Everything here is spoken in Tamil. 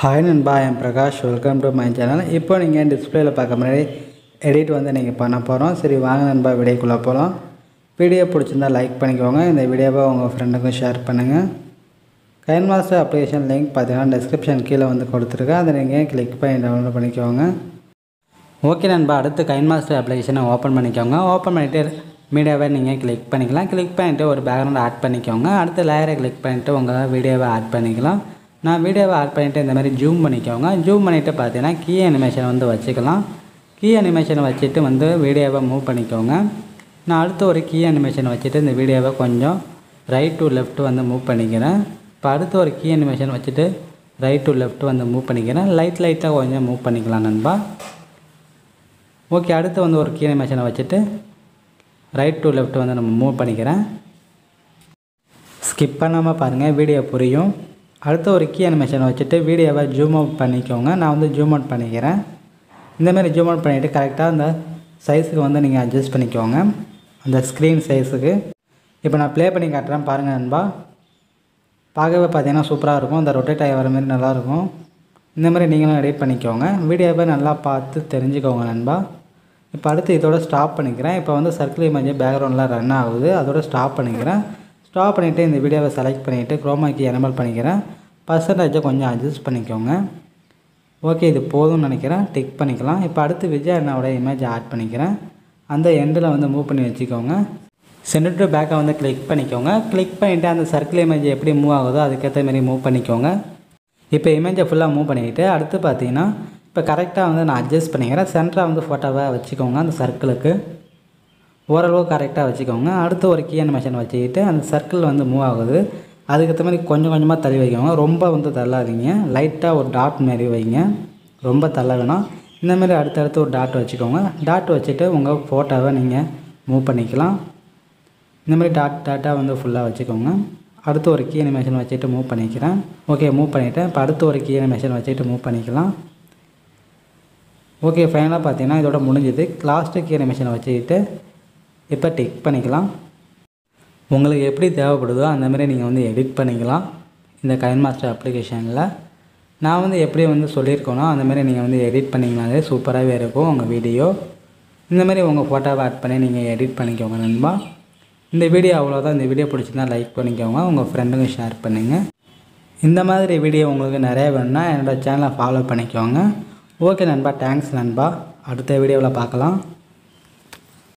ஹாய் நண்பா என் Prakash welcome to my channel இப்போ நீங்கள் டிஸ்பிளேயில் பார்க்க முன்னாடி எடிட் வந்து நீங்கள் பண்ண போகிறோம் சரி வாங்க நண்பா வீடியோக்குள்ளே போகலாம் வீடியோ பிடிச்சிருந்தா லைக் பண்ணிக்கோங்க இந்த வீடியோவை உங்கள் ஃப்ரெண்டுக்கும் ஷேர் பண்ணுங்கள் கைன் மாஸ்டர் அப்ளிகேஷன் லிங்க் பார்த்தீங்கன்னா டிஸ்கிரிப்ஷன் கீழே வந்து கொடுத்துருக்கேன் அதை நீங்கள் கிளிக் பண்ணி டவுன்லோட் பண்ணிக்கோங்க ஓகே நண்பா அடுத்து கைன் மாஸ்டர் அப்ளிகேஷனை ஓப்பன் பண்ணிக்கோங்க ஓப்பன் பண்ணிவிட்டு மீடியாவை நீங்கள் கிளிக் பண்ணிக்கலாம் கிளிக் பண்ணிவிட்டு ஒரு பேக்ரவுண்ட் ஆட் பண்ணிக்கோங்க அடுத்து லேயரை கிளிக் பண்ணிவிட்டு உங்கள் வீடியோவை ஆட் பண்ணிக்கலாம் நான் வீடியோவை ஆட் பண்ணிவிட்டு இந்த மாதிரி ஜூம் பண்ணிக்கோங்க ஜூம் பண்ணிவிட்டு பார்த்தீங்கன்னா கீ அனிமேஷன் வந்து வச்சுக்கலாம் கீ அனிமேஷனை வச்சுட்டு வந்து வீடியோவை மூவ் பண்ணிக்கோங்க நான் அடுத்து ஒரு கீ அனிமேஷனை வச்சுட்டு இந்த வீடியோவை கொஞ்சம் ரைட் டு லெஃப்ட் வந்து மூவ் பண்ணிக்கிறேன் இப்போ அடுத்து ஒரு கீ அனிமேஷன் வச்சுட்டு ரைட் டு லெஃப்ட் வந்து மூவ் பண்ணிக்கிறேன் லைட் லைட்டாக கொஞ்சம் மூவ் பண்ணிக்கலாம் நண்பா ஓகே அடுத்து வந்து ஒரு கீ அனிமேஷனை வச்சுட்டு ரைட் டு லெஃப்ட் வந்து நம்ம மூவ் பண்ணிக்கிறேன் ஸ்கிப் பண்ணாமல் பாருங்கள் வீடியோ புரியும் அடுத்து ஒரு கீ அனிமேஷனை வச்சுட்டு வீடியோவை ஜூம் அவுட் பண்ணிக்கோங்க நான் வந்து ஜூம் அவுட் பண்ணிக்கிறேன் இந்தமாரி ஜூம் அவுட் பண்ணிவிட்டு கரெக்டாக அந்த சைஸுக்கு வந்து நீங்கள் அட்ஜஸ்ட் பண்ணிக்கோங்க அந்த ஸ்க்ரீன் சைஸுக்கு இப்போ நான் ப்ளே பண்ணி காட்டுறேன் பாருங்கள் நண்பா பார்க்கவே பார்த்தீங்கன்னா சூப்பராக இருக்கும் இந்த ரொட்டேட் ஆகி வர மாதிரி நல்லாயிருக்கும் இந்த மாதிரி நீங்களும் எடிட் பண்ணிக்கோங்க வீடியோவை நல்லா பார்த்து தெரிஞ்சுக்கோங்க நண்பா இப்போ அடுத்து இதோட ஸ்டாப் பண்ணிக்கிறேன் இப்போ வந்து சர்க்கிள் இமேஜ் பேக்ரவுண்டில் ரன் ஆகுது அதோட ஸ்டாப் பண்ணிக்கிறேன் ஸ்டாப் பண்ணிவிட்டு இந்த வீடியோவை செலக்ட் பண்ணிவிட்டு குரோமாக்கி எனபிள் பண்ணிக்கிறேன் பர்சன்டேஜை கொஞ்சம் அட்ஜஸ்ட் பண்ணிக்கோங்க ஓகே இது போதும்னு நினைக்கிறேன் டிக் பண்ணிக்கலாம் இப்போ அடுத்து விஜய் அண்ணாவோட இமேஜ் ஆட் பண்ணிக்கிறேன் அந்த எண்டில் வந்து மூவ் பண்ணி வச்சுக்கோங்க சென்டர் டு பேக்கை வந்து கிளிக் பண்ணிக்கோங்க கிளிக் பண்ணிவிட்டு அந்த சர்க்கிள் இமேஜ் எப்படி மூவ் ஆகுதோ அதுக்கேற்ற மாதிரி மூவ் பண்ணிக்கோங்க இப்போ இமேஜை ஃபுல்லாக மூவ் பண்ணிக்கிட்டு அடுத்து பார்த்தீங்கன்னா இப்போ கரெக்டாக வந்து நான் அட்ஜஸ்ட் பண்ணிக்கிறேன் சென்டராக வந்து ஃபோட்டோவை வச்சுக்கோங்க அந்த சர்க்கிளுக்கு ஓரளவு கரெக்டாக வச்சுக்கோங்க அடுத்து ஒரு கீ அனிமேஷன் வச்சுக்கிட்டு அந்த சர்க்கிள் வந்து மூவ் ஆகுது அதுக்கேற்ற மாதிரி கொஞ்சம் கொஞ்சமாக தள்ளி வைக்கோங்க ரொம்ப வந்து தள்ளாதீங்க லைட்டாக ஒரு டாட் மாரி வைங்க ரொம்ப தள்ள வேணாம் இந்த மாதிரி அடுத்தடுத்து ஒரு டாட் வச்சுக்கோங்க டாட் வச்சுட்டு உங்கள் ஃபோட்டோவை நீங்கள் மூவ் பண்ணிக்கலாம் இந்த மாதிரி டாட் டாட்டாக வந்து ஃபுல்லாக வச்சுக்கோங்க அடுத்து ஒரு கீ அனிமேஷன் வச்சுட்டு மூவ் பண்ணிக்கிறேன் ஓகே மூவ் பண்ணிவிட்டேன் இப்போ அடுத்து ஒரு கீ அனிமேஷன் வச்சுட்டு மூவ் பண்ணிக்கலாம் ஓகே ஃபைனலாக பார்த்தீங்கன்னா இதோட முடிஞ்சது லாஸ்ட்டு கீ அனிமேஷனை வச்சுக்கிட்டு இப்போ டிக் பண்ணிக்கலாம் உங்களுக்கு எப்படி தேவைப்படுதோ அந்த மாதிரி நீங்கள் வந்து எடிட் பண்ணிக்கலாம் இந்த கைன் மாஸ்டர் அப்ளிகேஷனில் நான் வந்து எப்படி வந்து சொல்லியிருக்கேனோ அந்த மாதிரி நீங்கள் வந்து எடிட் பண்ணிங்கனாலே சூப்பராகவே இருக்கும் உங்கள் வீடியோ இந்த மாதிரி உங்கள் ஃபோட்டோவை ஆட் பண்ணி நீங்கள் எடிட் பண்ணிக்கோங்க நண்பா இந்த வீடியோ அவ்வளோதான் இந்த வீடியோ பிடிச்சிருந்தா லைக் பண்ணிக்கோங்க உங்கள் ஃப்ரெண்டுங்க ஷேர் பண்ணுங்கள் இந்த மாதிரி வீடியோ உங்களுக்கு நிறைய வேணும்னா என்னோடய சேனலை ஃபாலோ பண்ணிக்கோங்க ஓகே நண்பா தேங்க்ஸ் நண்பா அடுத்த வீடியோவில் பார்க்கலாம்